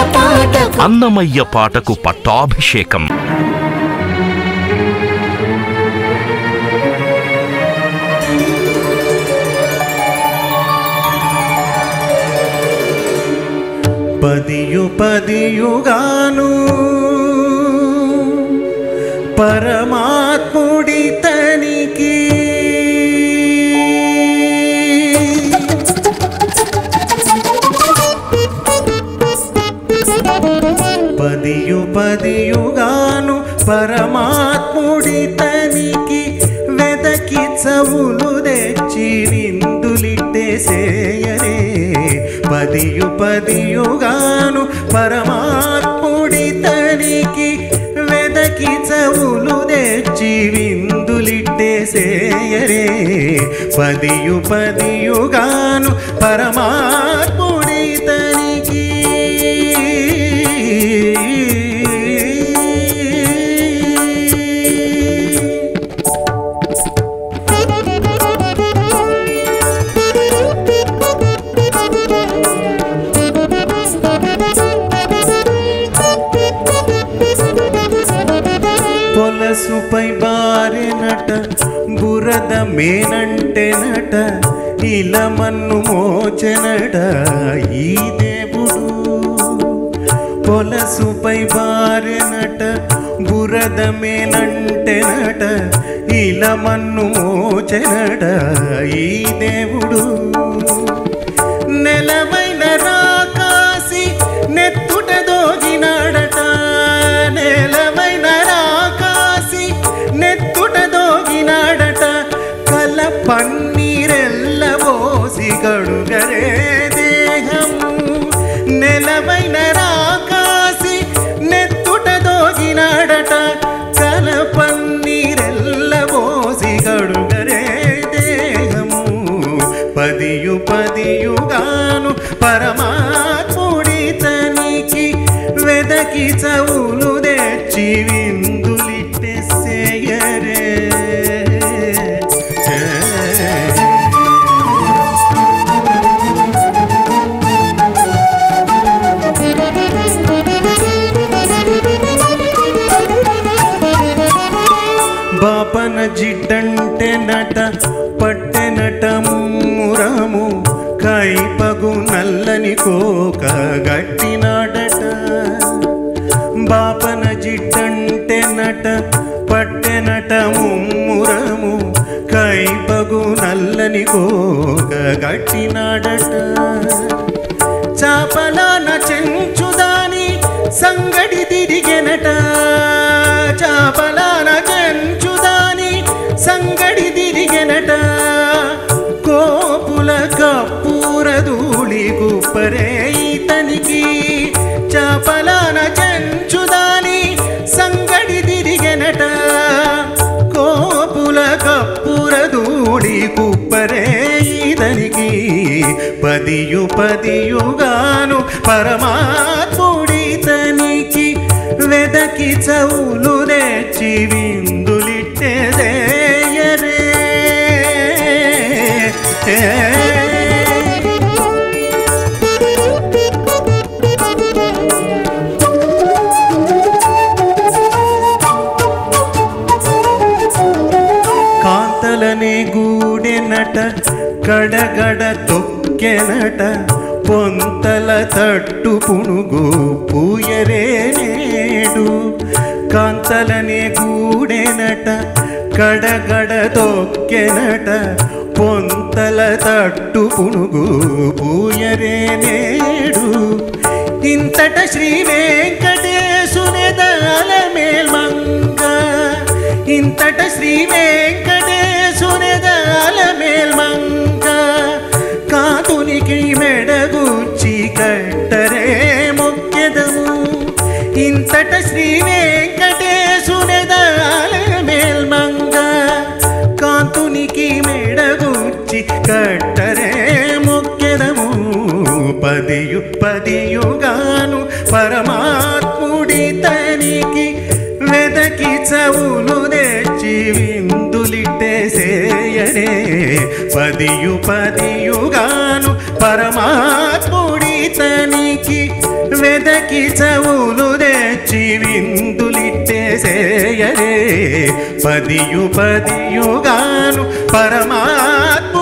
పాటకు అన్నమయ్య పాటకు పట్టాభిషేకం పదియు పదియుగాను పరమాత్ముడి తనికి పదియు పదియుగాను పరమాత్ముడి తనికి వెదకి చవులు తెచ్చి విందులిట్టేసేయరే పదియు పదియుగాను పరమాత్ముడి తనికి వెదకి చవులు తెచ్చి విందులిట్టేసేయరే పదియు పదియుగాను పరమాత్ముడి తనికి పొలసుపై బారెనట బురద మేనంటెనట ఇలమన్ను మోచెనట ఈ దేవుడు పొలసుపై బారెనట బురద మేనంటెనట ఇలమన్ను మోచెనట ఈ దేవుడు నెలవైన రాకాసి నెత్తుట దోగినాడట నెలవైన రాకాసి నెత్తుట దోగినాడట కల పన్నీరెల్ల పోసి గడుగరే దేహము నెలవైన రాకాసి నెత్తుట దోగినాడట కల పన్నీరెల్ల పోసి గడుగరే దేహము పదియు పదియుగాను పరమాత్ముడి తనికి వెదకి చవులు తెచ్చి విందులిట్టేసేయరే బాపన జిడ్డంటే నట పట్టెనట మురము కైపగు నల్లని కోక గట్టినాడట బాపన జిడ్డంటే నట పట్టెనట మురము కైపగు నల్లని కోక గట్టినాడట చాపలాన చెంచుదాని సంగడి తిరిగెనట చాపలాన చెంచుదాని సంగడి తిరిగెనట కోపుల కప్పూర ధూళి గుప్పరే ఇతనికి చాపలాన చెంచుదాని సంగడి తిరిగెనట కోపుల కప్పుర ధూళి కుప్పరే ఇతనికి పదియు పదియుగాను పరమాత్ముడి తనికి వెదకి చవులు తెచ్చి విందులిట్టేదేయరే కాంతలనే గూడెనట గడగడ తొక్కెనట పొంతల తట్టు పుణుగు పూయరే నేడు కాంతలనే గూడెనట గడగడ తొక్కెనట పొంతల తట్టు పుణుగు పూయరే నేడు ఇంతట శ్రీ వెంకటేశునెదాల మేల్మంగ ఇంతట శ్రీ వెంకటేశునెదాల మేల్మంగ కాతునికి మెడగుచ్చి కట్టరే మొక్కెదము ఇంతట శ్రీ వెంకటేశునెదాల మేల్మంగ కాంతునికి మెడగుచ్చి కట్టరే మొక్కెదము పదియు పదియుగాను పరమాత్ముడి తనికి వెదకి చవులు తెచ్చి విందులిట్టేసేయనే పదియు పదియుగాను పరమాత్ముడి తనికి వెద వెదకి చవులు తెచ్చి విందులిట్టేసేయరే పదియు పదియుగాను పరమాత్మ